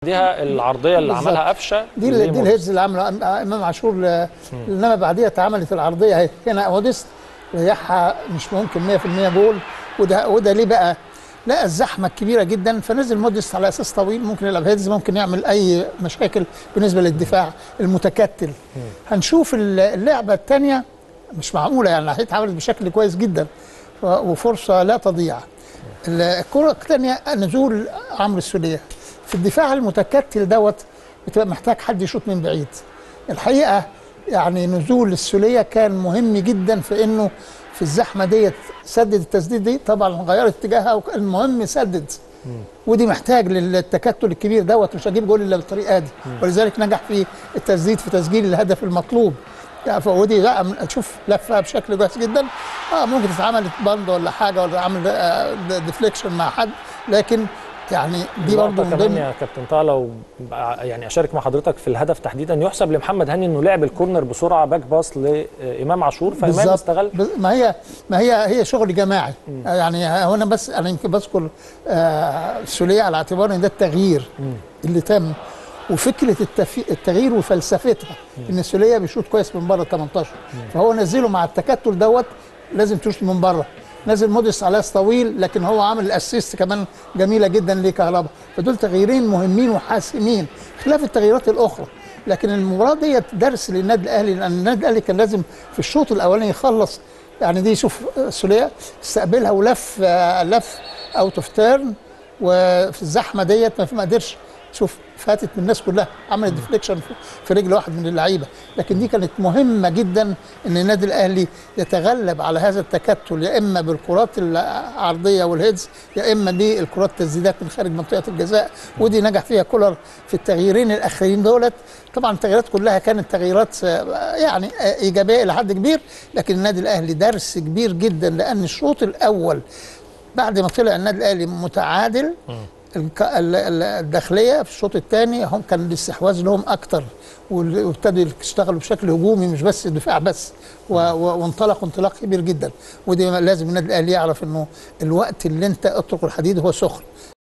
ديها العرضيه اللي بالظبط. عملها قفشه دي ال- دي الهيدز اللي عامله أم- امام عاشور ل- انما بعديها اتعملت العرضيه اهي هنا اوديست ريحها مش ممكن 100% جول وده وده ليه بقى؟ لقى الزحمه الكبيره جدا فنزل موديست على اساس طويل ممكن يلعب هيدز ممكن يعمل اي مشاكل بالنسبه للدفاع المتكتل هنشوف ال- اللعبه الثانيه مش معقوله يعني هتتعمل بشكل كويس جدا ف- وفرصه لا تضيع ال- الكره الثانيه نزول عمرو السوليه في الدفاع المتكتل دوت بتبقى محتاج حد يشوط من بعيد الحقيقه يعني نزول السوليه كان مهم جدا في انه في الزحمه ديت سدد التسديد دي طبعا غير اتجاهها المهم يسدد ودي محتاج للتكتل الكبير دوت مش هجيب جول الا بالطريقه دي ولذلك نجح في التسديد في تسجيل الهدف المطلوب يعني فودي لا تشوف لفها بشكل كويس جدا اه ممكن تتعمل باند ولا حاجه ولا عمل ديفليكشن مع حد لكن يعني دي برضه من كمان ضمن يا كابتن طه لو يعني اشارك مع حضرتك في الهدف تحديدا يحسب لمحمد هاني انه لعب الكورنر بسرعه باك باص لامام عاشور فامام بالظبط. استغل بز- ما هي ما هي هي شغل جماعي يعني هنا بس انا يمكن بذكر آه السوليه على اعتبار ان ده التغيير اللي تم وفكره التفي... التغيير وفلسفتها ان السوليه بيشوط كويس من بره 18 فهو نزله مع التكتل دوت لازم تشوط من بره نازل موديس على ياس طويل لكن هو عامل الاسيست كمان جميله جدا لكهربا فدول تغييرين مهمين وحاسمين خلاف التغييرات الاخرى لكن المباراه ديت درس للنادي الاهلي لان النادي الاهلي كان لازم في الشوط الاولاني يخلص يعني دي شوف سوليه استقبلها ولف آه، لف اوت اوف تيرن وفي الزحمه ديت ما ما قدرش شوف فاتت من الناس كلها عملت ديفليكشن في رجل واحد من اللعيبه لكن دي كانت مهمه جدا ان النادي الاهلي يتغلب على هذا التكتل يا اما بالكرات العرضيه والهيدز يا اما بالكرات التسديدات من خارج منطقه الجزاء ودي نجح فيها كولر في التغييرين الاخيرين دولت طبعا التغييرات كلها كانت تغييرات آه، يعني آه، ايجابيه الى حد كبير لكن النادي الاهلي درس كبير جدا لان الشوط الاول بعد ما طلع النادي الاهلي متعادل الك- ال- ال- الداخليه في الشوط الثاني هم كان الاستحواذ لهم اكتر وال- وابتدوا يشتغلوا بشكل هجومي مش بس دفاع بس و- و- وانطلقوا انطلاق كبير جدا ودي لازم النادي الاهلي يعرف انه الوقت اللي انت اترك الحديد هو سخن